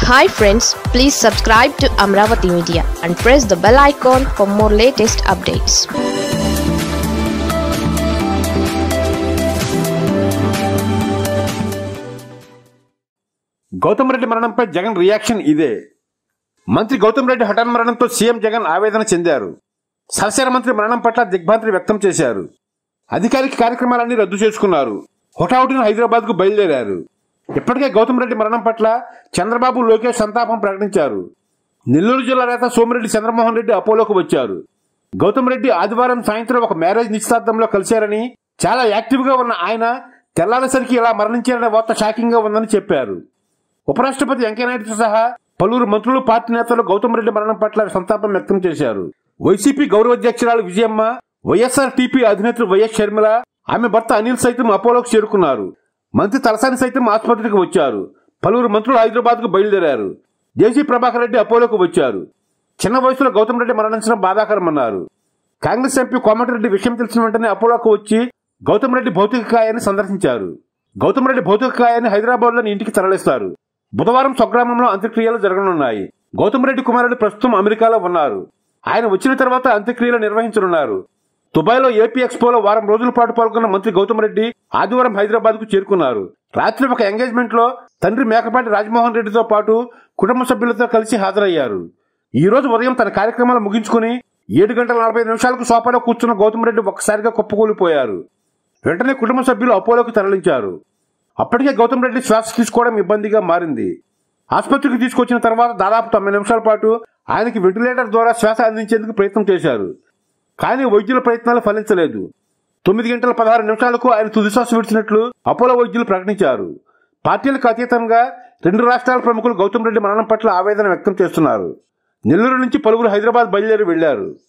hi friends please subscribe to Amaravati media and press the bell icon for more latest updates Gautham Reddy మరణంపై Jagan reaction ఇదే మంత్రి గౌతమ్ రెడ్డి హఠాన్ మరణంతో CM Jagan ఆవేదన చెందారు సరసర మంత్రి మరణం పట్ల దిగ్భ్రాంతి వ్యక్తం చేశారు అధికారిక కార్యక్రమాలన్నీ రద్దు చేసుకున్నారు హుటాహుటిన హైదరాబాద్ కు బయలుదేరారు ఇప్పటికే గౌతమ్ రెడ్డి మరణం పట్ల చంద్రబాబు లోకేష్ సంతాపం ప్రకటించారు నెల్లూరు జిల్లా నేత సోమిరెడ్డి చంద్రమోహన్ రెడ్డి అపోలోకి వచ్చారు గౌతమ్ రెడ్డి ఆదివారం సాయంత్రం ఒక మ్యారేజ్ నిశ్చితార్థంలో కలిశారని చాలా యాక్టివ్ గా ఉన్న ఆయన తెల్లారేసరికి ఇలా మరణించారనే వార్త షాకింగ్ గా ఉందని చెప్పారు ఉపరాష్ట్రపతి వెంకయ్యనాయుడుతో సహా పలువురు మంత్రులు పార్టీ నేతలు గౌతమ్ రెడ్డి మరణం పట్ల సంతాపం వ్యక్తం చేశారు వైసీపీ గౌరవాధ్యక్షురాలు విజయమ్మ వైఎస్ఆర్ టీపీ అధినేత్రి వైఎస్ షర్మిల ఆమె భర్త అనిల్ సైతం అపోలోకి చేరుకున్నారు మంత్రి తలసాని సైతం ఆసుపత్రికి వచ్చారు పలువురు మంత్రులు హైదరాబాద్ కు బయలుదేరారు జేసీ ప్రభాకర్ రెడ్డి అపోలోకి వచ్చారు చిన్న వయసులో గౌతమ్ రెడ్డి మరణించడం బాధాకరమన్నారు కాంగ్రెస్ ఎంపీ కోమటిరెడ్డి విషయం తెలిసిన వెంటనే అపోలోకి వచ్చి గౌతమ్ రెడ్డి భౌతిక కాయాన్ని సందర్శించారు గౌతమ్ రెడ్డి భౌతిక కాయాన్ని హైదరాబాద్ లోని ఇంటికి తరలిస్తారు బుధవారం స్వగ్రామంలో అంత్యక్రియలు జరగనున్నాయి గౌతమ్ రెడ్డి కుమారుడు ప్రస్తుతం అమెరికాలో ఉన్నారు ఆయన వచ్చిన తర్వాత అంత్యక్రియలు నిర్వహించనున్నారు దుబాయ్లో ఏపీ ఎక్స్పోలో వారం రోజుల పాటు పాల్గొన్న మంత్రి గౌతమ్ రెడ్డి ఆదివారం హైదరాబాద్ కు చేరుకున్నారు రాత్రి ఒక ఎంగేజ్మెంట్ లో తండ్రి మేకపాటి రాజమోహన్ రెడ్డితో పాటు కుటుంబ సభ్యులతో కలిసి హాజరయ్యారు ఈ రోజు ఉదయం తన కార్యక్రమాలు ముగించుకుని ఏడు గంటల నలభై నిమిషాలకు సోఫాలో కూర్చున్న గౌతమ్ రెడ్డి ఒక్కసారిగా కుప్పకూలిపోయారు వెంటనే కుటుంబ సభ్యులు అపోలోకి తరలించారు అప్పటికే గౌతమ్ రెడ్డి శ్వాస తీసుకోవడం ఇబ్బందిగా మారింది ఆసుపత్రికి తీసుకొచ్చిన తర్వాత దాదాపు తొమ్మిది నిమిషాల పాటు ఆయనకి వెంటిలేటర్ ద్వారా శ్వాస అందించేందుకు ప్రయత్నం చేశారు కానీ వైద్యుల ప్రయత్నాలు ఫలించలేదు తొమ్మిది గంటల పదహారు నిమిషాలకు ఆయన తుదిశ్వాస విడిచినట్లు అపోలో వైద్యులు ప్రకటించారు పార్టీలకు అతీతంగా రెండు రాష్ట్రాల ప్రముఖులు గౌతమ్ రెడ్డి మరణం పట్ల ఆవేదన వ్యక్తం చేస్తున్నారు నెల్లూరు నుంచి పలువురు హైదరాబాద్ బయలుదేరి వెళ్లారు